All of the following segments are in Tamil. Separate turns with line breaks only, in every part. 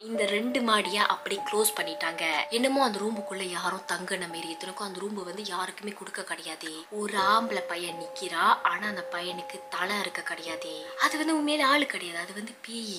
இந்த ரெண்டு மாடியை அப்படி க்ளோஸ் பண்ணிட்டாங்க என்னமோ அந்த ரூமுக்குள்ள யாரும் தங்கின மாரி இத்தனைக்கும் அந்த ரூம் வந்து யாருக்குமே கொடுக்க கிடையாது ஒரு ஆம்பளை பையன் நிக்கிறா ஆனா அந்த பையனுக்கு தலை இருக்க கிடையாது அது வந்து உண்மையில ஆளு கிடையாது அது வந்து பேய்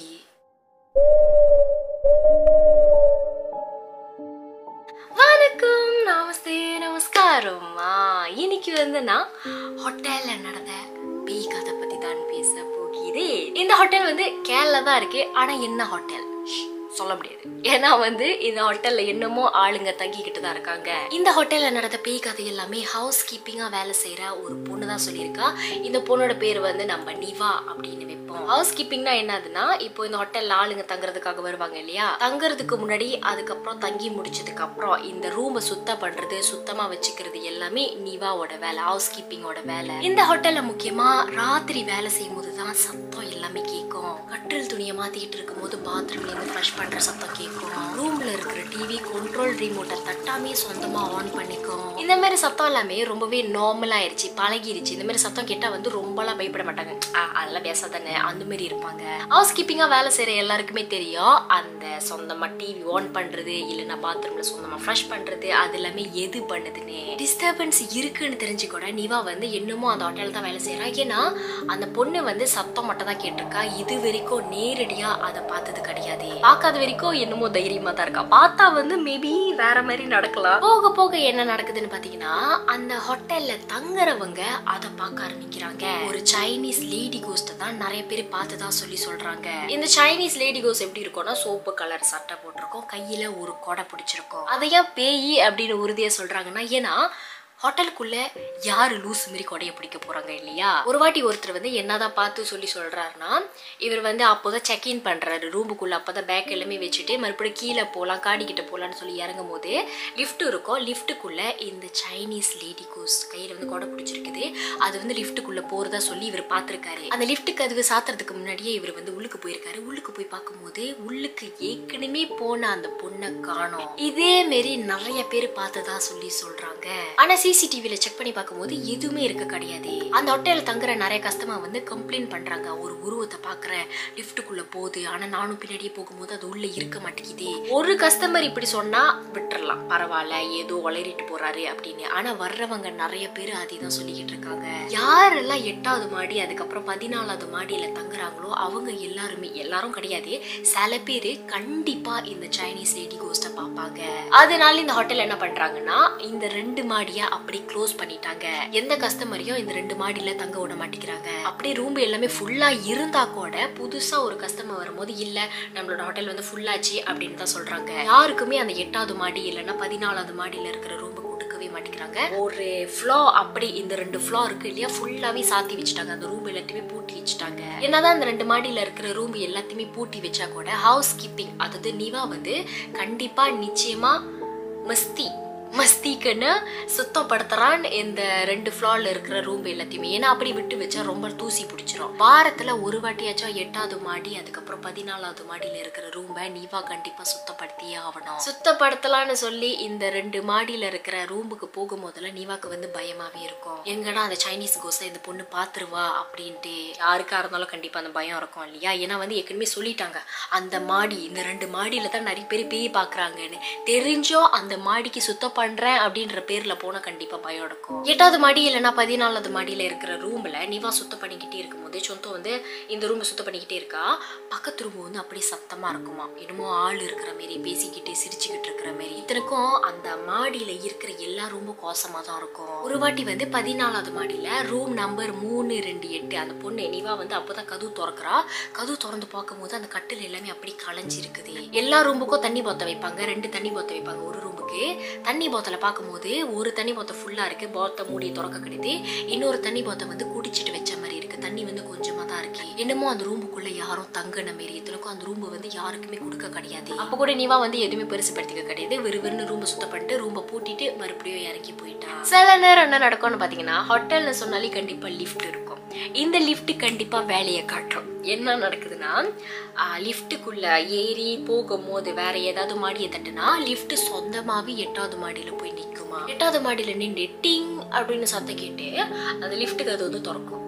வணக்கம் நமஸ்தே நமஸ்காரம் ஆ, இன்னைக்கு வந்து நான் ஹோட்டல்ல நடந்த பேய் கதை பத்தி தான் பேச போகிறேன் இந்த ஹோட்டல் வந்து கேரளா தான் இருக்கு ஆனா என்ன ஹோட்டல் ஷ், சொல்ல முடியாது ஏன்னா வந்து இந்த ஹோட்டல்ல என்னமோ ஆளுங்க தங்கிக்கிட்டு தான் இருக்காங்க இந்த ஹோட்டல்ல நடந்த பேய் கதை எல்லாமே ஹவுஸ் கீப்பிங்கா வேலை செய்யற ஒரு பொண்ணு தான் சொல்லியிருக்கா இந்த பொண்ணோட பேர் வந்து நம்ம நிவா அப்படின்னு வைப்போம் ஹவுஸ் கீப்பிங்னா என்னதுன்னா இப்போ இந்த ஹோட்டல்ல ஆளுங்க தங்குறதுக்காக வருவாங்க இல்லையா தங்குறதுக்கு முன்னாடி அதுக்கப்புறம் தங்கி முடிச்சதுக்கு அப்புறம் இந்த ரூமை சுத்தம் பண்றது சுத்தமா வச்சுக்கிறது எல்லாமே நிவாவோட வேலை ஹவுஸ் கீப்பிங்கோட வேலை இந்த ஹோட்டல்ல முக்கியமா ராத்திரி வேலை செய்யும் போது தான் சத்தம் எல்லாமே கேட்கும் கட்டில் துணியை மாத்திட்டு இருக்கும் போது பாத்ரூம்ல இருந்து ஃப்ரெஷ் பண்ற சத்தம் கேட்கும் ரூம்ல இருக்கிற டிவி கண்ட்ரோல் ரிமோட்டை தட்டாமே சொந்தமா ஆன் பண்ணிக்கும் இந்த மாதிரி சத்தம் எல்லாமே ரொம்பவே நார்மல் ஆயிருச்சு பழகிருச்சு இந்த மாதிரி சத்தம் கேட்டா வந்து ரொம்பலாம் பயப்பட மாட்டாங்க "ஆ, அதெல்லாம் பேசாதானே அந்த மாதிரி இருப்பாங்க ஹவுஸ் கீப்பிங்கா வேலை செய்யற எல்லாருக்குமே தெரியும் அந்த சொந்தமா டிவி ஆன் பண்றது இல்லைன்னா பாத்ரூம்ல சொந்தமா ஃப்ரெஷ் பண்றது அது எல்லாமே எது பண்ணுதுன்னு டிஸ்டர்பன்ஸ் இருக்குன்னு தெரிஞ்சு கூட நிவா வந்து என்னமோ அந்த ஹோட்டல் தான் வேலை செய்யறா ஏன்னா அந்த பொண்ணு வந்து சத்தம் மட்டும் தான் கேட்டிருக்கா இது வரைக்கும் நேரடியா அதை பார்த்தது கிடையாது பார்க்காத வரைக்கும் என்னமோ தைரியமா தான் இருக்கா பார்த்தா வந்து மேபி வேற மாதிரி நடக்கலாம் போக போக என்ன நடக்குதுன்னு பாத்தீங்கன்னா அந்த ஹோட்டல்ல தங்குறவங்க அதை பார்க்க ஆரம்பிக்கிறாங்க ஒரு சைனீஸ் லேடி கோஸ்ட் தான் நிறைய பேர் பார்த்ததா சொல்லி சொல்றாங்க இந்த சைனீஸ் லேடி கோஸ்ட் எப்படி இருக்கும்னா சோப்பு கலர் சட்டை போட்டிருக்கோம் கையில ஒரு கொடை பிடிச்சிருக்கோம் அதை ஏன் பேய் அப்படின்னு உறுதியா சொல்றாங்கன்னா ஏன்னா ஹோட்டலுக்குள்ள யாரு லூஸ் மாதிரி கொடைய பிடிக்க போறாங்க இல்லையா ஒரு வாட்டி ஒருத்தர் வந்து என்னதான் பார்த்து சொல்லி சொல்றாருன்னா இவர் வந்து அப்போதான் செக் இன் பண்றாரு ரூமுக்குள்ள அப்பதான் பேக் எல்லாமே வச்சுட்டு மறுபடியும் கீழே போகலாம் காடி கிட்ட போகலான்னு சொல்லி இறங்கும் போது லிஃப்ட் இருக்கும் லிஃப்ட்டுக்குள்ள இந்த சைனீஸ் லேடி கோஸ் கையில வந்து கொடை பிடிச்சிருக்குது அது வந்து லிஃப்ட்டுக்குள்ள போறதா சொல்லி இவர் பார்த்திருக்காரு அந்த லிஃப்ட் கதவு சாத்துறதுக்கு முன்னாடியே இவர் வந்து உள்ளுக்கு போயிருக்காரு உள்ளுக்கு போய் பார்க்கும்போது உள்ளுக்கு ஏற்கனவே போன அந்த பொண்ணை காணோம் இதே மாரி நிறைய பேர் பார்த்ததா சொல்லி சொல்றாங்க ஆனா சிசிடிவில செக் பண்ணி பார்க்கும்போது எதுவுமே இருக்க கிடையாது அந்த ஹோட்டல்ல தங்குற நிறைய கஸ்டமர் வந்து கம்ப்ளைண்ட் பண்றாங்க ஒரு உருவத்தை பாக்குறேன் லிஃப்ட்டுக்குள்ள போகுது ஆனா நானும் பின்னாடியே போகும்போது அது உள்ள இருக்க மாட்டேங்குது ஒரு கஸ்டமர் இப்படி சொன்னா விட்டுறலாம் பரவாயில்ல ஏதோ உளறிட்டு போறாரு அப்படின்னு ஆனா வர்றவங்க நிறைய பேர் அதே தான் சொல்லிக்கிட்டு இருக்காங்க யாரெல்லாம் எட்டாவது மாடி அதுக்கப்புறம் பதினாலாவது மாடியில தங்குறாங்களோ அவங்க எல்லாருமே எல்லாரும் கிடையாது சில பேர் கண்டிப்பா இந்த சைனீஸ் லேடி கோஸ்ட பார்ப்பாங்க அதனால இந்த ஹோட்டல் என்ன பண்றாங்கன்னா இந்த ரெண்டு மாடியா அப்படி க்ளோஸ் பண்ணிட்டாங்க எந்த கஸ்டமரையும் இந்த ரெண்டு மாடியில தங்க விட மாட்டேங்கிறாங்க அப்படியே ரூம் எல்லாமே ஃபுல்லா இருந்தா கூட புதுசா ஒரு கஸ்டமர் வரும்போது இல்ல நம்மளோட ஹோட்டல் வந்து ஃபுல்லாச்சு அப்படின்னு தான் சொல்றாங்க யாருக்குமே அந்த எட்டாவது மாடி இல்லைன்னா பதினாலாவது மாடியில இருக்கிற ரூம் கொடுக்கவே மாட்டேங்கிறாங்க ஒரு ஃப்ளோ அப்படி இந்த ரெண்டு ஃப்ளோ இருக்கு இல்லையா ஃபுல்லாவே சாத்தி வச்சுட்டாங்க அந்த ரூம் எல்லாத்தையுமே பூட்டி வச்சுட்டாங்க என்னதான் அந்த ரெண்டு மாடியில இருக்கிற ரூம் எல்லாத்தையுமே பூட்டி வச்சா கூட ஹவுஸ் கீப்பிங் அதாவது நிவா வந்து கண்டிப்பா நிச்சயமா மஸ்தி மஸ்திக்குன்னு சுத்தப்படுத்துறான் இந்த ரெண்டு ஃப்ளார்ல இருக்கிற ரூம் எல்லாத்தையுமே ஏன்னா அப்படி விட்டு வச்சா ரொம்ப தூசி பிடிச்சிரும் வாரத்துல ஒரு வாட்டியாச்சும் எட்டாவது மாடி அதுக்கப்புறம் பதினாலாவது மாடியில இருக்கிற ரூமை நீவா கண்டிப்பா சுத்தப்படுத்தியே ஆகணும் சுத்தப்படுத்தலாம்னு சொல்லி இந்த ரெண்டு மாடியில இருக்கிற ரூமுக்கு போகும் போதெல்லாம் நீவாக்கு வந்து பயமாவே இருக்கும் எங்கடா அந்த சைனீஸ் கோஸை இந்த பொண்ணு பாத்துருவா அப்படின்ட்டு யாருக்கா இருந்தாலும் கண்டிப்பா அந்த பயம் இருக்கும் இல்லையா ஏன்னா வந்து ஏற்கனவே சொல்லிட்டாங்க அந்த மாடி இந்த ரெண்டு மாடியில தான் நிறைய பேர் பேய் பாக்குறாங்கன்னு தெரிஞ்சோ அந்த மாடிக்கு சுத்தம் பண்றேன் அப்படின்ற பேர்ல போனா கண்டிப்பா பயம் இருக்கும் எட்டாவது மாடி இல்லைன்னா பதினாலாவது மாடியில இருக்கிற ரூம்ல நிவா சுத்தம் பண்ணிக்கிட்டே இருக்கும்போது சொந்தம் வந்து இந்த ரூம் சுத்தம் பண்ணிக்கிட்டே இருக்கா பக்கத்து ரூம் வந்து அப்படியே சத்தமா இருக்குமா என்னமோ ஆள் இருக்கிற மாரி பேசிக்கிட்டு சிரிச்சுக்கிட்டு இருக்கிற மாரி இத்தனைக்கும் அந்த மாடியில இருக்கிற எல்லா ரூமும் கோசமா தான் இருக்கும் ஒரு வாட்டி வந்து பதினாலாவது மாடியில ரூம் நம்பர் மூணு ரெண்டு எட்டு அந்த பொண்ணு நிவா வந்து அப்பதான் கதவு திறக்கிறா கதவு திறந்து பார்க்கும்போது அந்த கட்டில் எல்லாமே அப்படி களைஞ்சு இருக்குது எல்லா ரூமுக்கும் தண்ணி போத்த வைப்பாங்க ரெண்டு தண்ணி போத்த வைப்பாங்க ஒரு ரூமுக்கு தண்ணி போத்தலை பார்க்கும்போது ஒரு தண்ணி போத்த ஃபுல்லா இருக்கு போத்த மூடி திறக்க கிடையாது இன்னொரு தண்ணி போத்த வந்து குடிச்சிட்டு வச்ச மாதிரி இருக்கு தண்ணி வந்து கொஞ்சமா தான் இருக்கு என்னமோ அந்த ரூமுக்குள்ள யாரும் தங்கின மாரி இத்தனைக்கும் அந்த ரூம் வந்து யாருக்குமே கொடுக்க கிடையாது அப்ப கூட நீவா வந்து எதுவுமே பெருசுப்படுத்திக்க கிடையாது வெறுவெறுன்னு ரூமை சுத்தம் பண்ணிட்டு ரூமை பூட்டிட்டு மறுபடியும் இறங்கி போயிட்டா சில நேரம் என்ன நடக்கும்னு பாத்தீங்கன்னா ஹோட்டல்னு சொன்னாலே கண்டிப்பா லிஃப்ட் இருக்கும் இந்த லிஃப்ட் கண்டிப்பா வேலையை காட்டும் என்ன நடக்குதுன்னா லிஃப்ட்டுக்குள்ள ஏறி போகும்போது வேற ஏதாவது மாடியை தட்டுனா லிஃப்ட் சொந்தமாவே எட்டாவது மாடியில போய் நிக்குமா எட்டாவது மாடியில நின்று டிங் அப்படின்னு சத்தம் கேட்டு அந்த லிஃப்ட்டுக்கு அது வந்து திறக்கும்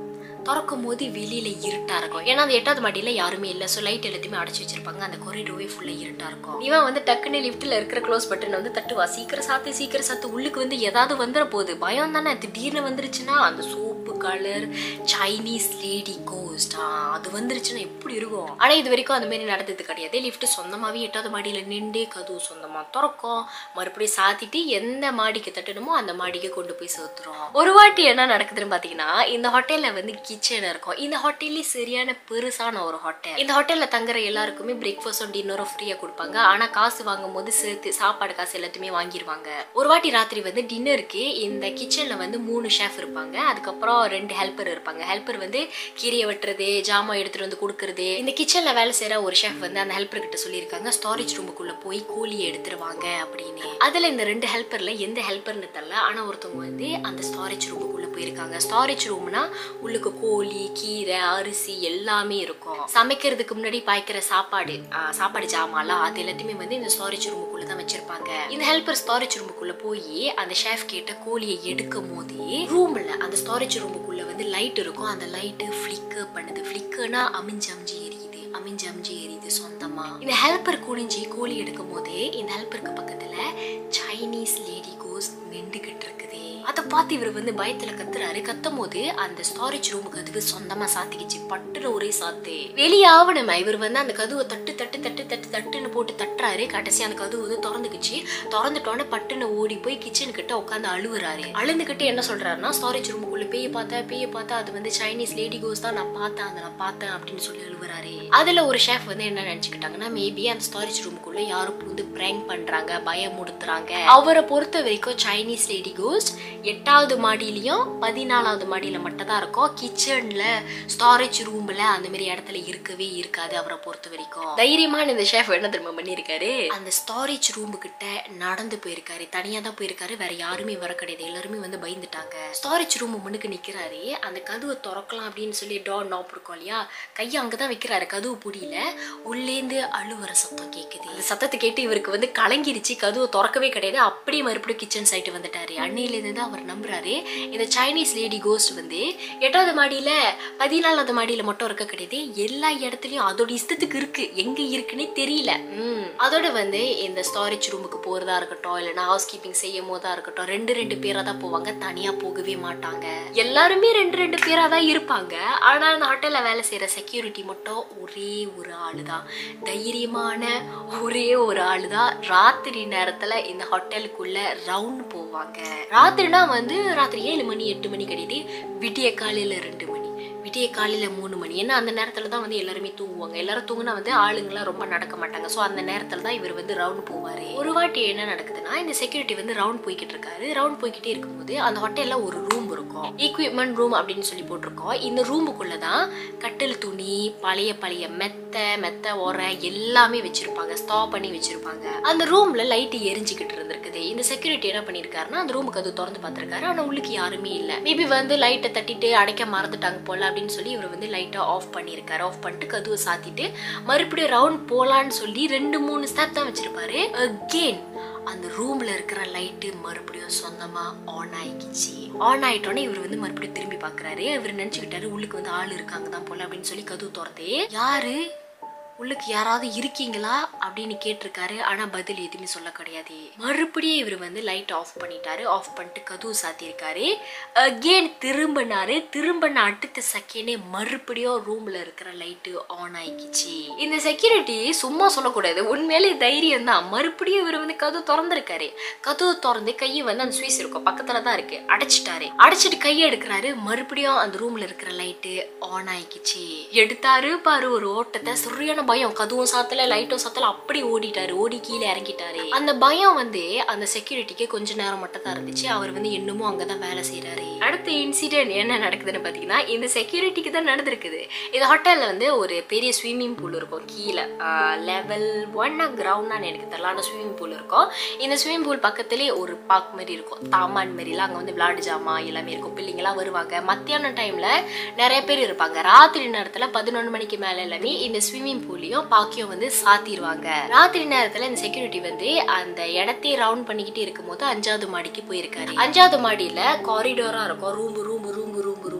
திறக்கும் போது வெளியில இருட்டா இருக்கும் ஏன்னா அந்த எட்டாவது மாடியில யாருமே இல்லை ஸோ லைட் எல்லாத்தையுமே அடைச்சு வச்சிருப்பாங்க அந்த கொரிடோவே ஃபுல்லா இருட்டா இருக்கும் இவன் வந்து டக்குன்னு லிஃப்ட்ல இருக்கிற க்ளோஸ் பட்டன் வந்து தட்டுவா சீக்கிரம் சாத்து சீக்கிரம் சாத்து உள்ளுக்கு வந்து ஏதாவது வந்துட போகுது பயம் தானே திடீர்னு வந்துருச்சுன்னா அந்த soap colour Chinese lady ghost அது வந்துருச்சுன்னா எப்படி இருக்கும் ஆனா இது வரைக்கும் அந்த மாதிரி நடந்தது கிடையாது லிஃப்ட் சொந்தமாவே எட்டாவது மாடியில நின்றே கதவு சொந்தமா திறக்கும் மறுபடியும் சாத்திட்டு எந்த மாடிக்கு தட்டணுமோ அந்த மாடிக்கு கொண்டு போய் சேர்த்துரும் ஒரு வாட்டி என்ன நடக்குதுன்னு பாத்தீங்கன்னா இந்த ஹோட்டல்ல வந்து கிச்சன் இருக்கும் இந்த ஹோட்டல்லே சரியான பெருசான ஒரு ஹோட்டல் இந்த ஹோட்டல்ல தங்குற எல்லாருக்குமே பிரேக்ஃபாஸ்டும் டின்னரும் ஃப்ரீயா கொடுப்பாங்க ஆனா காசு வாங்கும் போது சேர்த்து சாப்பாடு காசு எல்லாத்தையுமே வாங்கிடுவாங்க ஒரு வாட்டி ராத்திரி வந்து டின்னருக்கு இந்த கிச்சன்ல வந்து மூணு ஷெஃப் இருப்பாங்க அதுக்கப்புறம் ரெண்டு ஹெல்ப்பர் இருப்பாங்க ஹெல்ப்பர் வந்து கீரையை வெட்டுறது ஜாமான் எடுத்துட்டு வந்து கொடுக்கறது இந்த கிச்சன்ல வேலை செய்யற ஒரு ஷெஃப் வந்து அந்த ஹெல்ப்பர் கிட்ட சொல்லியிருக்காங்க ஸ்டாரேஜ் ரூமுக்குள்ள போய் கோழியை எடுத்துருவாங்க அப்படின்னு அதுல இந்த ரெண்டு ஹெல்ப்பர்ல எந்த ஹெல்ப்பர்னு தெரியல ஆனா ஒருத்தவங்க வந்து அந்த ஸ்டாரேஜ் ரூமுக்குள்ள போயிருக்காங்க ஸ்டாரேஜ் ரூம்னா உள்ளுக்கு கோழி கீரை அரிசி எல்லாமே இருக்கும் சமைக்கிறதுக்கு முன்னாடி பாய்க்கிற சாப்பாடு ஆ, சாப்பாடு ஜாமான்லாம் அது எல்லாத்தையுமே வந்து இந்த ஸ்டாரேஜ் ரூமுக்குள்ள தான் வச்சிருப்பாங்க இந்த ஹெல்ப்பர் ஸ்டாரேஜ் ரூமுக்குள்ள போய் அந்த ஷெஃப் கிட்ட கோழியை எடுக்கும் போதே ரூம்ல அந்த ஸ்டாரேஜ் ரூமுக்குள்ள வந்து லைட் இருக்கும் அந்த லைட்டு ஃபிளிக்கர் பண்ணுது ஃபிளிக்கர்னா அமிஞ்சு அமிஞ்சு எரியுது அமிஞ்சு அமிஞ்சு எரியுது சொந்தமா இந்த ஹெல்ப்பர் குனிஞ்சு கோழி எடுக்கும் போதே இந்த ஹெல்ப்பருக்கு பக்கத்துல சைனீஸ் லேடி கோஸ் நின்றுகிட்டு இருக்குது அதை பார்த்து இவர் வந்து பயத்துல கத்துறாரு கத்தும் போது அந்த ஸ்டாரேஜ் ரூம் கதவு சொந்தமா சாத்திக்கிச்சு பட்டுன்னு ஒரே சாத்து வெளியே ஆவணுமே இவர் வந்து அந்த கதவை தட்டு தட்டு தட்டு தட்டு தட்டுன்னு போட்டு தட்டுறாரு கடைசி அந்த கதவு வந்து திறந்துக்குச்சு திறந்துட்டோன்னே பட்டுன்னு ஓடி போய் கிச்சன் கிட்ட உட்காந்து அழுவுறாரு அழுந்துகிட்டு என்ன சொல்றாருன்னா ஸ்டாரேஜ் ரூமுக்குள்ள பேய பார்த்தேன் பேய பார்த்தா அது வந்து சைனீஸ் லேடி கோஸ் தான் நான் பார்த்தேன் அதை நான் பார்த்தேன் அப்படின்னு சொல்லி அழுவுறாரு அதுல ஒரு ஷெஃப் வந்து என்ன நினைச்சுக்கிட்டாங்கன்னா மேபி அந்த ஸ்டாரேஜ் ரூமுக்குள்ள யாரும் வந்து பிராங்க் பண்றாங்க பயமுடுத்துறாங்க அவரை பொறுத்த வரைக்கும் சைனீஸ் லேடி கோஸ்ட் எட்டாவது மாடியிலயும் பதினாலாவது மாடியில மட்டும் தான் இருக்கும் கிச்சன்ல ஸ்டாரேஜ் ரூம்ல அந்த மாதிரி இடத்துல இருக்கவே இருக்காது அவரை பொறுத்த வரைக்கும் தைரியமான இந்த ஷெஃப் என்ன திரும்ப பண்ணியிருக்காரு அந்த ஸ்டாரேஜ் ரூம் கிட்ட நடந்து போயிருக்காரு தனியா தான் போயிருக்காரு வேற யாருமே வர கிடையாது எல்லாருமே வந்து பயந்துட்டாங்க ஸ்டாரேஜ் ரூம் முன்னுக்கு நிக்கிறாரு அந்த கதவை திறக்கலாம் அப்படின்னு சொல்லி டோர் நாப் இருக்கும் இல்லையா கையை அங்கதான் வைக்கிறாரு கதவு புடியில உள்ளேந்து அழுவற சத்தம் கேக்குது அந்த சத்தத்தை கேட்டு இவருக்கு வந்து கலங்கிருச்சு கதவு திறக்கவே கிடையாது அப்படியே மறுபடியும் கிச்சன் சைட்டு வந்துட்டாரு அன்னையில இருந்து தான் அவர் நம்புறாரு இந்த சைனீஸ் லேடி கோஸ்ட் வந்து எட்டாவது மாடியில பதினாலாவது மாடியில மட்டும் இருக்க கிடையாது எல்லா இடத்துலயும் அதோட இஷ்டத்துக்கு இருக்கு எங்க இருக்குன்னே தெரியல ம். அதோட வந்து இந்த ஸ்டாரேஜ் ரூமுக்கு போறதா இருக்கட்டும் இல்லைன்னா ஹவுஸ் கீப்பிங் செய்யும் போதா இருக்கட்டும் ரெண்டு ரெண்டு பேரா தான் போவாங்க தனியா போகவே மாட்டாங்க எல்லாருமே ரெண்டு ரெண்டு பேரா தான் இருப்பாங்க ஆனா அந்த ஹோட்டல்ல வேலை செய்யற செக்யூரிட்டி மட்டும் ஒரே ஒரு ஆளு தான் தைரியமான ஒரே ஒரு ஆளு தான் ராத்திரி நேரத்துல இந்த ஹோட்டலுக்குள்ள ரவுண்ட் போவாங்க ராத்திரினா வந்து ராத்திரி ஏழு மணி எட்டு மணி கிடையாது விடிய காலையில ரெண்டு மணி விடிய காலையில மூணு மணி ஏன்னா அந்த நேரத்துல தான் வந்து எல்லாருமே தூங்குவாங்க எல்லாரும் தூங்குனா வந்து ஆளுங்களாம் ரொம்ப நடக்க மாட்டாங்க ஸோ அந்த நேரத்துல தான் இவர் வந்து ரவுண்ட் போவாரு ஒரு வாட்டி என்ன நடக்குதுன்னா இந்த செக்யூரிட்டி வந்து ரவுண்ட் போய்கிட்டு இருக்காரு ரவுண்ட் போய்கிட்டே இருக்கும்போது அந்த ஹோட்டல்ல ஒரு ரூம் இருக்கும் ஈக்விப்மெண்ட் ரூம் அப்படின்னு சொல்லி போட்டிருக்கோம் இந்த ரூமுக்குள்ள தான் கட்டில் துணி பழைய பழைய மெத்த மெத்த உரை எல்லாமே வச்சிருப்பாங்க ஸ்டாப் பண்ணி வச்சிருப்பாங்க அந்த ரூம்ல லைட் எரிஞ்சுக்கிட்டு இருந்திருக்குது இந்த செக்யூரிட்டி என்ன பண்ணிருக்காருன்னா அந்த ரூமுக்கு அது திறந்து பார்த்திருக்காரு ஆனா உள்ளுக்கு யாருமே இல்ல மேபி வந்து லைட்டை தட்டிட்டு அடைக்க மறந்துட்டாங்க போல அப்படின்னு சொல்லி இவர் வந்து லைட்டை ஆஃப் பண்ணியிருக்காரு ஆஃப் பண்ணிட்டு கதவை சாத்திட்டு மறுபடியும் ரவுண்ட் போலான்னு சொல்லி ரெண்டு மூணு ஸ்டெப் தான் வச்சிருப்பாரு அகெயின் அந்த ரூம்ல இருக்கிற லைட்டு மறுபடியும் சொந்தமா ஆன் ஆயிடுச்சு ஆன் ஆயிட்டோன்னே இவர் வந்து மறுபடியும் திரும்பி பார்க்கறாரு இவர் நினைச்சுக்கிட்டாரு உள்ளுக்கு வந்து ஆள் இருக்காங்க தான் போல அப்படின்னு சொல்லி கதவு திறந்தே யாரு உள்ளுக்கு யாராவது இருக்கீங்களா அப்படின்னு கேட்டிருக்காரு ஆனா பதில் எதுவுமே சொல்ல கிடையாது மறுபடியும் இவர் வந்து லைட் ஆஃப் பண்ணிட்டாரு ஆஃப் பண்ணிட்டு கதவு சாத்தியிருக்காரு அகெயின் திரும்பினாரு திரும்பின அடுத்த செகண்டே மறுபடியும் ரூம்ல இருக்கிற லைட்டு ஆன் ஆயிக்கிச்சு இந்த செக்யூரிட்டி சும்மா சொல்லக்கூடாது உண்மையிலே தைரியம் தான் மறுபடியும் இவர் வந்து கதவு திறந்திருக்காரு கதவு திறந்து கையை வந்து அந்த ஸ்வீஸ் இருக்கும் பக்கத்துல தான் இருக்கு அடைச்சிட்டாரு அடைச்சிட்டு கையை எடுக்கிறாரு மறுபடியும் அந்த ரூம்ல இருக்கிற லைட்டு ஆன் ஆயிக்கிச்சு எடுத்தாரு பாரு ஒரு ஓட்டத்தை சரியான பயம் கதவும் சாத்தல லைட்டும் சாத்தல அப்படி ஓடிட்டாரு ஓடி கீழே இறங்கிட்டாரு அந்த பயம் வந்து அந்த செக்யூரிட்டிக்கு கொஞ்ச நேரம் மட்டும் தான் இருந்துச்சு அவர் வந்து இன்னமும் அங்கதான் வேலை செய்யறாரு அடுத்த இன்சிடென்ட் என்ன நடக்குதுன்னு பாத்தீங்கன்னா இந்த செக்யூரிட்டிக்கு தான் நடந்திருக்குது இந்த ஹோட்டல்ல வந்து ஒரு பெரிய ஸ்விம்மிங் பூல் இருக்கும் கீழே லெவல் ஒன்னா கிரவுண்டா எனக்கு தெரியல ஆனால் ஸ்விம்மிங் பூல் இருக்கும் இந்த ஸ்விம்மிங் பூல் பக்கத்துலேயே ஒரு பார்க் மாதிரி இருக்கும் தாமான் மாதிரிலாம் அங்கே வந்து விளையாடு ஜாமா எல்லாமே இருக்கும் பிள்ளைங்களாம் வருவாங்க மத்தியான டைம்ல நிறைய பேர் இருப்பாங்க ராத்திரி நேரத்துல பதினொன்று மணிக்கு மேல எல்லாமே இந்த ஸ்விம்மிங் பூலையும் பாக்கியும் வந்து சாத்திடுவாங்க ராத்திரி நேரத்துல இந்த செக்யூரிட்டி வந்து அந்த இடத்தையே ரவுண்ட் பண்ணிக்கிட்டே இருக்கும்போது அஞ்சாவது மாடிக்கு போயிருக்காரு அஞ்சாவது மாடியில காரிடோரா இருக்கும் room room room room room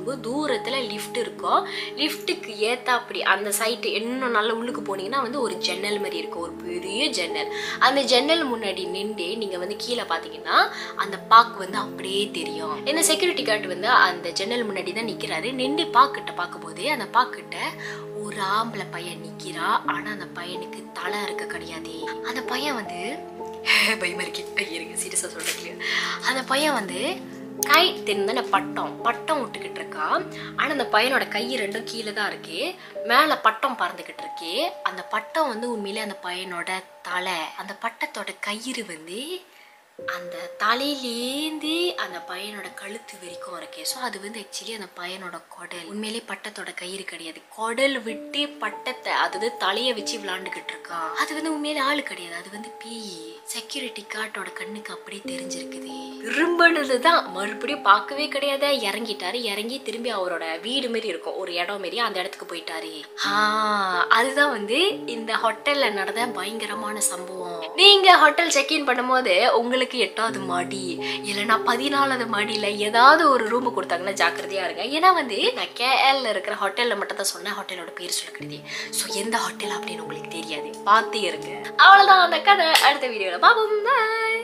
போகும்போது தூரத்தில் லிஃப்ட் இருக்கும் லிஃப்ட்டுக்கு ஏத்தாப்படி அந்த சைட்டு இன்னும் நல்ல உள்ளுக்கு போனீங்கன்னா வந்து ஒரு ஜன்னல் மாதிரி இருக்கும் ஒரு பெரிய ஜன்னல் அந்த ஜன்னல் முன்னாடி நின்று நீங்கள் வந்து கீழே பார்த்தீங்கன்னா அந்த பாக் வந்து அப்படியே தெரியும் இந்த செக்யூரிட்டி கார்டு வந்து அந்த ஜன்னல் முன்னாடி தான் நிற்கிறாரு நின்று பாக்கிட்ட பார்க்கும்போது அந்த பாக்கிட்ட ஒரு ஆம்பளை பையன் நிற்கிறா ஆனால் அந்த பையனுக்கு தலை இருக்க கிடையாது அந்த பையன் வந்து பயமா இருக்கு இருங்க சீரியஸாக சொல்கிறேன் அந்த பையன் வந்து கை தெரிந்தானே பட்டம் பட்டம் விட்டுக்கிட்டு இருக்கான் ஆனால் அந்த பையனோட கை ரெண்டும் கீழே தான் இருக்கு மேலே பட்டம் பறந்துக்கிட்டு இருக்கு அந்த பட்டம் வந்து உண்மையிலே அந்த பையனோட தலை அந்த பட்டத்தோட கயிறு வந்து அந்த தலையிலேந்து அந்த பையனோட கழுத்து வரைக்கும் இருக்கு ஸோ அது வந்து ஆக்சுவலி அந்த பையனோட குடல் உண்மையிலே பட்டத்தோட கயிறு கிடையாது குடல் விட்டு பட்டத்தை அதாவது தலையை வச்சு விளாண்டுக்கிட்டு இருக்கான் அது வந்து உண்மையிலே ஆளு கிடையாது அது வந்து பேய் செக்யூரிட்டி கார்டோட கண்ணுக்கு அப்படியே தெரிஞ்சிருக்குது திரும்பினது தான் மறுபடியும் பார்க்கவே கிடையாது இறங்கிட்டாரு இறங்கி திரும்பி அவரோட வீடு மாரி இருக்கும் ஒரு இடம் மாரி அந்த இடத்துக்கு போயிட்டாரு ஆ அதுதான் வந்து இந்த ஹோட்டல்ல நடந்த பயங்கரமான சம்பவம் நீங்க ஹோட்டல் செக் இன் பண்ணும்போது உங்களுக்கு எட்டாவது மாடி இல்லைன்னா பதினாலாவது மாடியில ஏதாவது ஒரு ரூம் கொடுத்தாங்கன்னா ஜாக்கிரதையா இருங்க ஏன்னா வந்து நான் கேஎல்ல இருக்கிற ஹோட்டல்ல மட்டும் தான் சொன்னேன் ஹோட்டலோட பேர் சொல்லுறது ஸோ எந்த ஹோட்டல் அப்படின்னு உங்களுக்கு தெரியாது பார்த்தே இருங்க அவ்வளவுதான் அந்த கதை அடுத்த வீடியோல பாப்போம் பாய்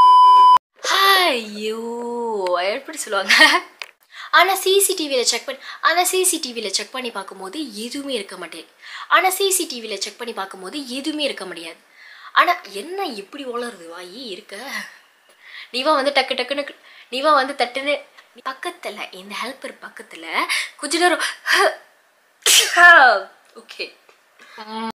ஐயோ எப்படி சொல்லுவாங்க ஆனால் சிசிடிவியில் செக் பண்ணி ஆனால் சிசிடிவியில் செக் பண்ணி பார்க்கும்போது எதுவுமே இருக்க மாட்டேன் ஆனால் சிசிடிவியில் செக் பண்ணி பார்க்கும்போது எதுவுமே இருக்க முடியாது ஆனால் என்ன இப்படி வளருது வாயி இருக்க நீவா வந்து டக்கு டக்குன்னு நீவா வந்து தட்டுன்னு பக்கத்தில் இந்த ஹெல்ப்பர் பக்கத்தில் கொஞ்ச நேரம் ஓகே